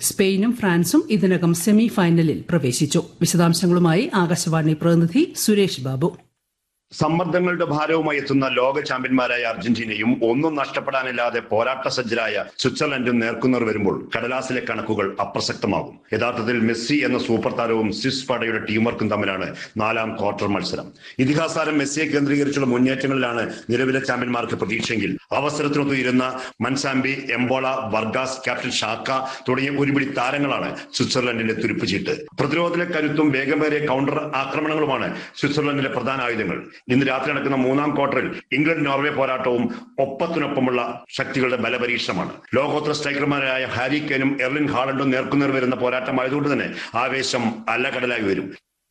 സ്പെയിനും ഫ്രാൻസും ഇതിനകം സെമി ഫൈനലിൽ പ്രവേശിച്ചു വിശദാംശങ്ങളുമായി ആകാശവാണി പ്രതിനിധി സുരേഷ് ബാബു സമ്മർദ്ദങ്ങളുടെ ഭാരവുമായി എത്തുന്ന ലോക ചാമ്പ്യന്മാരായ അർജന്റീനയും ഒന്നും നഷ്ടപ്പെടാനില്ലാതെ പോരാട്ട സജ്ജരായ സ്വിറ്റ്സർലൻഡും നേർക്കുനേർ വരുമ്പോൾ കടലാസിലെ കണക്കുകൾ അപ്രസക്തമാകും യഥാർത്ഥത്തിൽ മെസ്സി എന്ന സൂപ്പർ താരവും സ്വിസ് പടയുടെ ടീം വർക്കും തമ്മിലാണ് നാലാം ക്വാർട്ടർ മത്സരം ഇതിഹാസാരം മെസ്സിയെ കേന്ദ്രീകരിച്ചുള്ള മുന്നേറ്റങ്ങളിലാണ് നിലവിലെ ചാമ്പ്യന്മാർക്ക് പ്രതീക്ഷയെങ്കിൽ അവസരത്തിനൊത്തുയിരുന്ന മൻസാമ്പി എംബോള വർഗാസ് ക്യാപ്റ്റൻ ഷാക്ക തുടങ്ങിയ ഒരുപിടി താരങ്ങളാണ് സ്വിറ്റ്സർലൻഡിന്റെ തുരുപ്പുചീട്ട് പ്രതിരോധത്തിലെ കരുത്തും വേഗമേറിയ കൗണ്ടർ ആക്രമണങ്ങളുമാണ് സ്വിറ്റ്സർലൻഡിന്റെ പ്രധാന ആയുധങ്ങൾ ഇന്ന് രാത്രി നടക്കുന്ന മൂന്നാം ക്വാർട്ടറിൽ ഇംഗ്ലണ്ട് നോർവേ പോരാട്ടവും ഒപ്പത്തിനൊപ്പമുള്ള ശക്തികളുടെ ബലപരീക്ഷണമാണ് ലോകോത്തര സ്ട്രൈക്കർമാരായ ഹാരി കെനും എർലിൻ ഹാളണ്ടും നേർക്കുനേർ വരുന്ന പോരാട്ടമായതുകൊണ്ട് തന്നെ ആവേശം അല്ലകടലായി വരും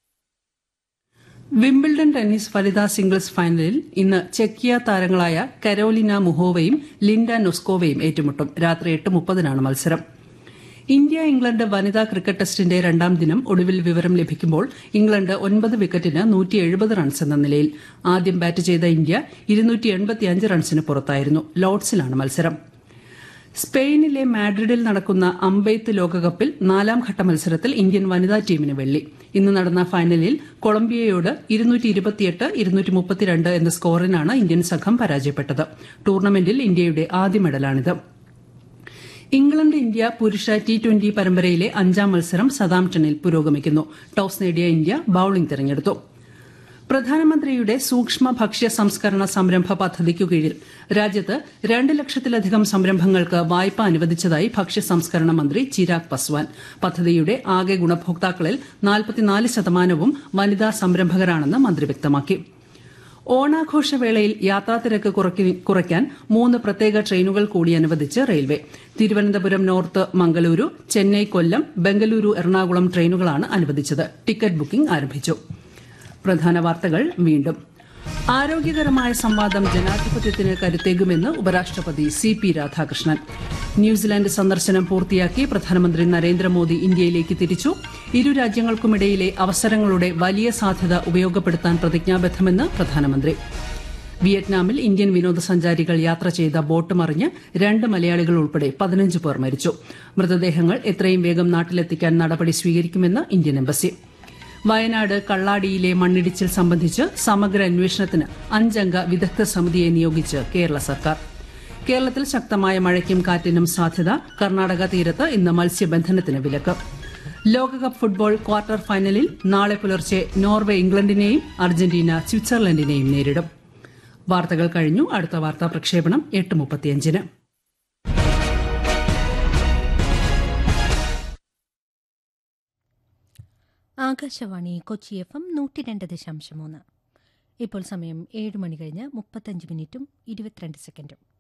വിംബിൾഡൺ ടെന്നീസ് വനിതാ സിംഗിൾസ് ഫൈനലിൽ ഇന്ന് ചെക്കിയ താരങ്ങളായ കരോലിന മുഹോവയും ലിൻഡ നൊസ്കോവയും ഏറ്റുമുട്ടും രാത്രി എട്ട് മുപ്പതിനാണ് മത്സരം ഇന്ത്യ ഇംഗ്ലണ്ട് വനിതാ ക്രിക്കറ്റ് ടെസ്റ്റിന്റെ രണ്ടാം ദിനം ഒടുവിൽ വിവരം ലഭിക്കുമ്പോൾ ഇംഗ്ലണ്ട് ഒൻപത് വിക്കറ്റിന് നൂറ്റി എഴുപത് റൺസ് എന്ന നിലയിൽ ആദ്യം ബാറ്റ് ചെയ്ത ഇന്ത്യ ഇരുന്നൂറ്റി എൺപത്തിയഞ്ച് റൺസിന് പുറത്തായിരുന്നു ലോർഡ്സിലാണ് മത്സരം സ്പെയിനിലെ മാഡ്രിഡിൽ നടക്കുന്ന അമ്പെയ്ത്ത് ലോകകപ്പിൽ നാലാം ഘട്ട മത്സരത്തിൽ ഇന്ത്യൻ വനിതാ ടീമിന് വെള്ളി ഇന്ന് നടന്ന ഫൈനലിൽ കൊളംബിയയോട് ഇരുന്നൂറ്റി ഇരുപത്തിയെട്ട് ഇരുന്നൂറ്റി മുപ്പത്തിരണ്ട് എന്ന സ്കോറിനാണ് ഇന്ത്യൻ സംഘം പരാജയപ്പെട്ടത് ടൂർണമെന്റിൽ ഇന്ത്യയുടെ ആദ്യ മെഡലാണിത് ഇംഗ്ലണ്ട് ഇന്ത്യ പുരുഷ ടി ട്വന്റി പരമ്പരയിലെ അഞ്ചാം മത്സരം സതാംപ്ടണിൽ പുരോഗമിക്കുന്നു ടോസ് നേടിയ ഇന്ത്യ ബൌളിംഗ് തെരഞ്ഞെടുത്തു പ്രധാനമന്ത്രിയുടെ സൂക്ഷ്മ ഭക്ഷ്യ സംസ്കരണ സംരംഭ പദ്ധതിക്കു കീഴിൽ രാജ്യത്ത് രണ്ട് ലക്ഷത്തിലധികം സംരംഭങ്ങൾക്ക് വായ്പ അനുവദിച്ചതായി ഭക്ഷ്യ സംസ്കരണ മന്ത്രി ചിരാഗ് പസ്വാൻ പദ്ധതിയുടെ ആകെ ഗുണഭോക്താക്കളിൽ നാൽപ്പത്തിനാല് ശതമാനവും വനിതാ സംരംഭകരാണെന്ന് മന്ത്രി വ്യക്തമാക്കി ഓണാഘോഷവേളയിൽ യാത്രാത്തിരക്ക് കുറയ്ക്കാൻ മൂന്ന് പ്രത്യേക ട്രെയിനുകൾ കൂടി അനുവദിച്ച് റെയിൽവേ തിരുവനന്തപുരം നോർത്ത് മംഗളൂരു ചെന്നൈ കൊല്ലം ബംഗളൂരു എറണാകുളം ട്രെയിനുകളാണ് അനുവദിച്ചത് ടിക്കറ്റ് ബുക്കിംഗ് ആരംഭിച്ചു പ്രധാന വാർത്തകൾ വീണ്ടും ആരോഗ്യകരമായ സംവാദം ജനാധിപത്യത്തിന് കരുത്തേകുമെന്ന് ഉപരാഷ്ട്രപതി സി പി രാധാകൃഷ്ണൻ ന്യൂസിലാൻഡ് സന്ദർശനം പൂർത്തിയാക്കി പ്രധാനമന്ത്രി നരേന്ദ്രമോദി ഇന്ത്യയിലേക്ക് തിരിച്ചു ഇരു രാജ്യങ്ങൾക്കുമിടയിലെ അവസരങ്ങളുടെ വലിയ സാധ്യത ഉപയോഗപ്പെടുത്താൻ പ്രതിജ്ഞാബദ്ധമെന്ന് പ്രധാനമന്ത്രി വിയറ്റ്നാമിൽ ഇന്ത്യൻ വിനോദസഞ്ചാരികൾ യാത്ര ചെയ്ത ബോട്ട് മറിഞ്ഞ് രണ്ട് മലയാളികൾ ഉൾപ്പെടെ പതിനഞ്ച് പേർ മരിച്ചു മൃതദേഹങ്ങൾ എത്രയും വേഗം നാട്ടിലെത്തിക്കാൻ നടപടി സ്വീകരിക്കുമെന്ന് ഇന്ത്യൻ എംബസി വയനാട് കള്ളാടിയിലെ മണ്ണിടിച്ചിൽ സംബന്ധിച്ച് സമഗ്ര അന്വേഷണത്തിന് അഞ്ചംഗ വിദഗ്ധ സമിതിയെ നിയോഗിച്ച് കേരള സർക്കാർ കേരളത്തിൽ ശക്തമായ മഴയ്ക്കും കാറ്റിനും സാധ്യത കർണാടക തീരത്ത് ഇന്ന് മത്സ്യബന്ധനത്തിന് വിലക്ക് ലോകകപ്പ് ഫുട്ബോൾ ക്വാർട്ടർ ഫൈനലിൽ നാളെ പുലർച്ചെ നോർവേ ഇംഗ്ലണ്ടിനെയും അർജന്റീന സ്വിറ്റ്സർലൻഡിനെയും നേരിടും വാർത്തകൾ കഴിഞ്ഞു അടുത്ത വാർത്താ പ്രക്ഷേപണം എട്ട് മുപ്പത്തിയഞ്ചിന് ആകാശവാണി കൊച്ചി എഫ് എം നൂറ്റി രണ്ട് ദശാംശം മൂന്ന് ഇപ്പോൾ സമയം ഏഴ് മണി കഴിഞ്ഞ് മുപ്പത്തഞ്ച് മിനിറ്റും ഇരുപത്തിരണ്ട് സെക്കൻഡും